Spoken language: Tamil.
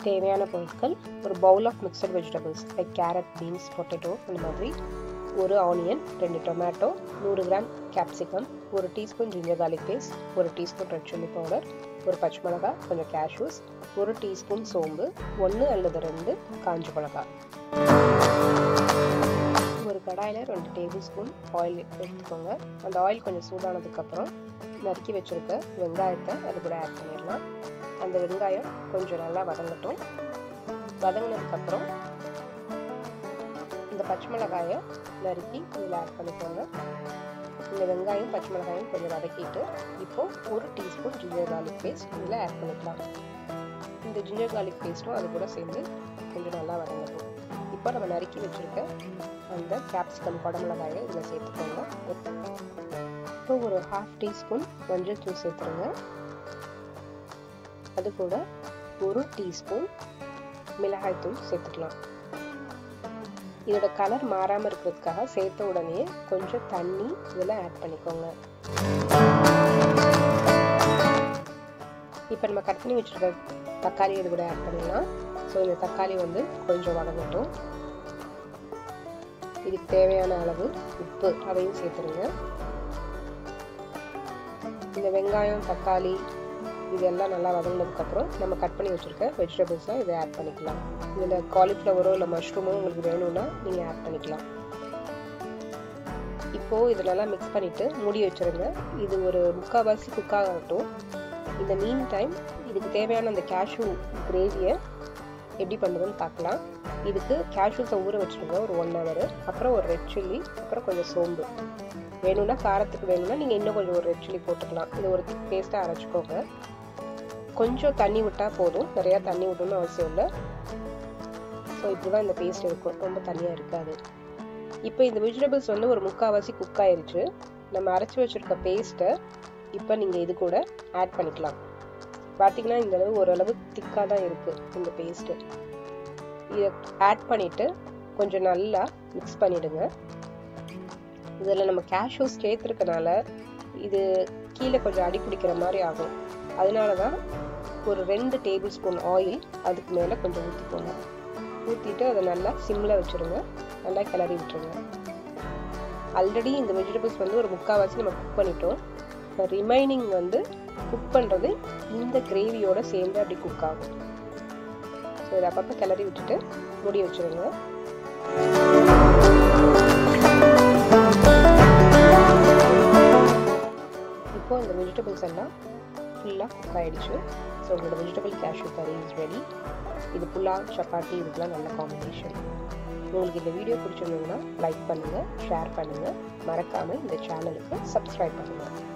தேவையான பொருட்கள் ஒரு bowl of mixed vegetables like carrot beans potato அந்த மாதிரி ஒரு ஆனியன் ரெண்டு டொமேட்டோ நூறு கிராம் கேப்சிகம் ஒரு டீஸ்பூன் ஜிஞ்சர் கார்லிக் பேஸ்ட் ஒரு டீஸ்பூன் ரெட் சில்லி பவுடர் ஒரு பச்சை மிளகாய் கொஞ்சம் கேஷ்யூஸ் ஒரு டீஸ்பூன் சோம்பு ஒன்று அல்லது ரெண்டு காஞ்ச மிளகாய் ஒரு கடாயில் ரெண்டு டேபிள் ஸ்பூன் ஆயில் எடுத்துக்கோங்க அந்த ஆயில் கொஞ்சம் சூடானதுக்கப்புறம் நறுக்கி வச்சுருக்க வெங்காயத்தை அது கூட ஆட் பண்ணிடலாம் அந்த வெங்காயம் கொஞ்சம் நல்லா வதங்கட்டும் வதங்கினதுக்கப்புறம் இந்த பச்சை மிளகாயை நறுக்கி இதில் ஆட் பண்ணிக்கோங்க இந்த வெங்காயம் பச்சை மிளகாயும் கொஞ்சம் வதக்கிட்டு இப்போ ஒரு டீஸ்பூன் ஜிஞ்சர் கார்லிக் பேஸ்ட் இதில் ஆட் பண்ணிக்கலாம் இந்த ஜிஞ்சர் கார்லிக் பேஸ்ட்டும் அது கூட சேர்ந்து கொஞ்சம் நல்லா வதங்கட்டும் இப்போ நம்ம நறுக்கி வச்சுருக்க அந்த கேப்சிகம் குடமிளகாயை இதில் சேர்த்துக்கோங்க இப்போ ஒரு ஹாஃப் டீஸ்பூன் மஞ்சள் தூள் சேர்த்துருங்க அது கூட ஒரு டீஸ்பூன் மிளகாய் தூள் சேர்த்துக்கலாம் இதோட கலர் மாறாமல் இருக்கிறதுக்காக சேர்த்த உடனே கொஞ்சம் தண்ணி இதில் ஆட் பண்ணிக்கோங்க இப்போ நம்ம கட் பண்ணி வச்சுருக்க தக்காளி இது கூட ஆட் பண்ணிடலாம் ஸோ இந்த தக்காளி வந்து கொஞ்சம் வதங்கட்டும் இதுக்கு தேவையான அளவு உப்பு அதையும் சேர்த்துருங்க இந்த வெங்காயம் தக்காளி இதெல்லாம் நல்லா வதங்கினதுக்கப்புறம் நம்ம கட் பண்ணி வச்சுருக்க வெஜிடபிள்ஸ்லாம் இதை ஆட் பண்ணிக்கலாம் இதில் காலிஃப்ளவரோ இல்லை மஷ்ரூமோ உங்களுக்கு வேணும்னா நீங்கள் ஆட் பண்ணிக்கலாம் இப்போது இதெல்லாம் மிக்ஸ் பண்ணிவிட்டு மூடி வச்சுருங்க இது ஒரு முக்கால்வாசி குக் ஆகட்டும் இந்த மீன் டைம் இதுக்கு தேவையான அந்த கேஷ்யூ கிரேவியை எப்படி பண்ணுறதுன்னு பார்க்கலாம் இதுக்கு கேஷ்யூஸை ஊற வச்சுருங்க ஒரு ஒன் ஹவர் அப்புறம் ஒரு ரெட் சில்லி அப்புறம் கொஞ்சம் சோம்பு வேணும்னா காரத்துக்கு வேணும்னா நீங்கள் இன்னும் கொஞ்சம் ஒரு ரெட் சில்லி போட்டுக்கலாம் இது ஒரு திக் பேஸ்ட்டாக அரைச்சிக்கோங்க கொஞ்சம் தண்ணி விட்டால் போதும் நிறையா தண்ணி விடணும்னு அவசியம் இல்லை ஸோ இப்படி தான் இந்த பேஸ்ட் இருக்கும் ரொம்ப தண்ணியாக இருக்காது இப்போ இந்த வெஜிடபிள்ஸ் வந்து ஒரு முக்கால்வாசி குக் ஆயிருச்சு நம்ம அரைச்சி வச்சுருக்க பேஸ்ட்டை இப்போ நீங்கள் இது கூட ஆட் பண்ணிக்கலாம் பார்த்தீங்கன்னா இந்த அளவு ஓரளவு திக்காக தான் இருக்குது இந்த பேஸ்ட்டு இதை ஆட் பண்ணிவிட்டு கொஞ்சம் நல்லா மிக்ஸ் பண்ணிவிடுங்க இதில் நம்ம கேஷ்யூஸ் சேர்த்துருக்கனால இது கீழே கொஞ்சம் அடி பிடிக்கிற மாதிரி ஆகும் அதனால தான் ஒரு ரெண்டு டேபிள் ஸ்பூன் ஆயில் அதுக்கு மேலே கொஞ்சம் ஊற்றிக்கோங்க ஊற்றிட்டு அதை நல்லா சிம்மில் வச்சுருங்க நல்லா கிளறி விட்டுருங்க ஆல்ரெடி இந்த வெஜிடபிள்ஸ் வந்து ஒரு முக்கால்வாசி நம்ம குக் பண்ணிட்டோம் இப்போ ரிமைனிங் வந்து குக் பண்ணுறது இந்த கிரேவியோட சேர்ந்து அப்படி குக் ஆகும் ஸோ இதை அப்பப்போ கிளறி விட்டுட்டு மூடி வச்சுருங்க இப்போ இந்த வெஜிடபிள்ஸ் எல்லாம் ஃபுல்லாக குக் ஆகிடுச்சு ஸோ உங்களோட vegetable cashew curry is ready இது புல்லாவ் சப்பாத்தி இதுக்கெலாம் நல்ல காம்பினேஷன் உங்களுக்கு இந்த வீடியோ பிடிச்சிருந்ததுன்னா லைக் பண்ணுங்கள் ஷேர் பண்ணுங்கள் மறக்காமல் இந்த சேனலுக்கு சப்ஸ்கிரைப் பண்ணுங்கள்